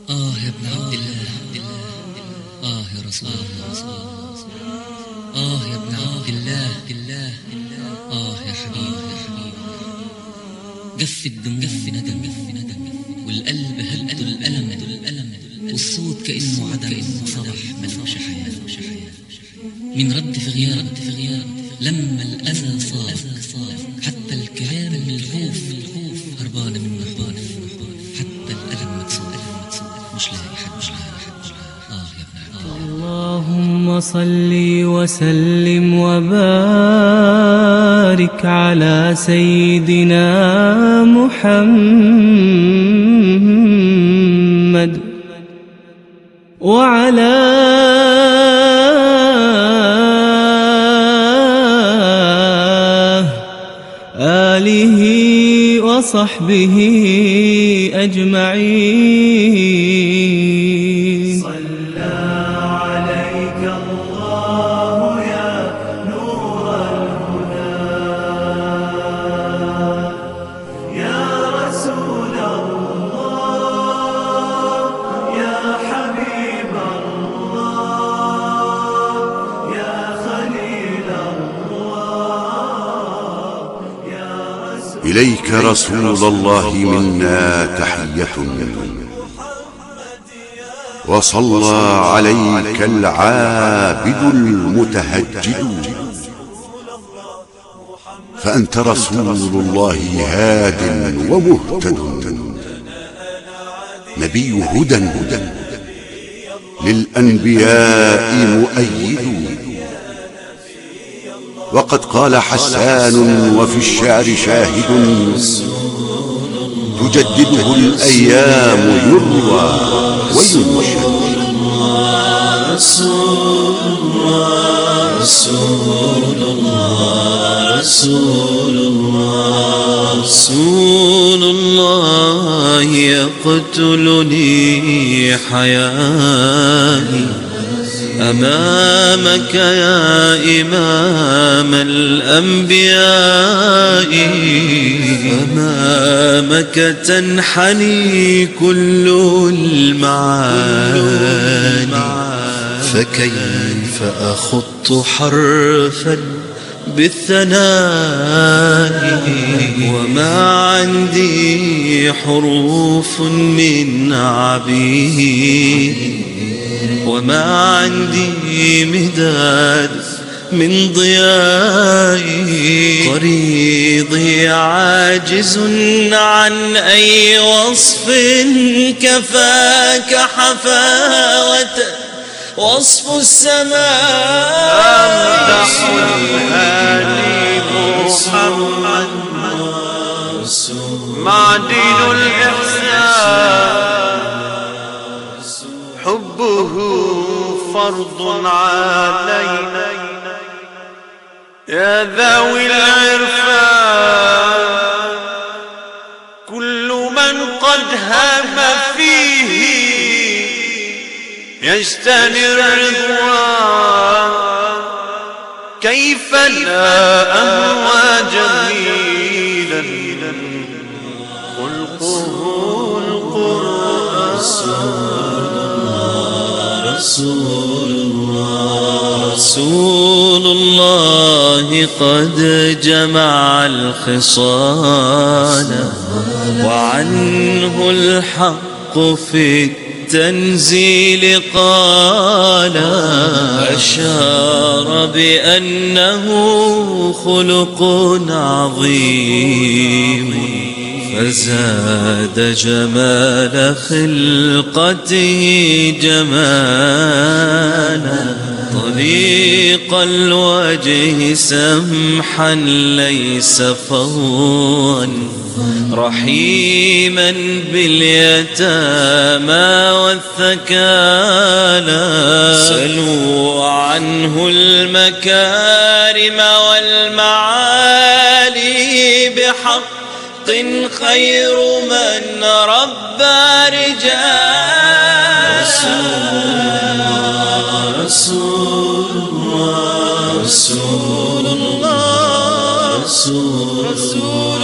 آه يا ابن عبد الله آه يا رسول الله آه يا ابن عبد الله الله آه يا حبيب يا حبيب جف الدم جف ندم جف ندم والقلب هد الألم الألم والصوت كأنه عدم كأنه صبح ملوش حياة ملوش حياة من رد في غياب في غياب لما الأذى صار حتى الكلام من الخوف هربان من هربان حتى الألم مكسور مش لاقي حد مش لاقي حد مش لاقي آه يا ابن عبد الله اللهم صل وسلم وبارك على سيدنا محمد وعلى آله وصحبه أجمعين صلى عليك الله يا نور الهدى يا رسول الله يا حبيب الله يا خليل الله يا رسول إليك رسول الله منا تحية وصلى عليك العابد المتهجد فأنت رسول الله هاد ومهتد نبي هدى هدى للأنبياء مؤيد وقد قال حسان وفي الشعر شاهد تجدده الأيام يروى وينشد رسول الله رسول الله رسول الله رسول الله يقتلني حيائي أمامك يا إمام الأنبياء أمامك تنحني كل المعاني فكيف أخط حرفا بالثناء وما عندي حروف من عبيه وما عندي مداد من ضيائي طريضي عاجز عن أي وصف كفاك حفاوة وصف السماء أمدح الهادي محمد معدن الإحسان حبه فرض علينا يا ذوي العرفان كل من قد هم فيه يجتني الرضوان كيف لا أهوى جميلا خلقه القرآن رسول الله رسول الله قد جمع الخصال وعنه الحق في التنزيل قال أشار بأنه خلق عظيم فزاد جمال خلقته جمالا طليق الوجه سمحا ليس فظا رحيما باليتامى والثكالى سلوا عنه المكارم والمعالي بحق خير من ربى رجال رسول الله رسول الله رسول الله رسول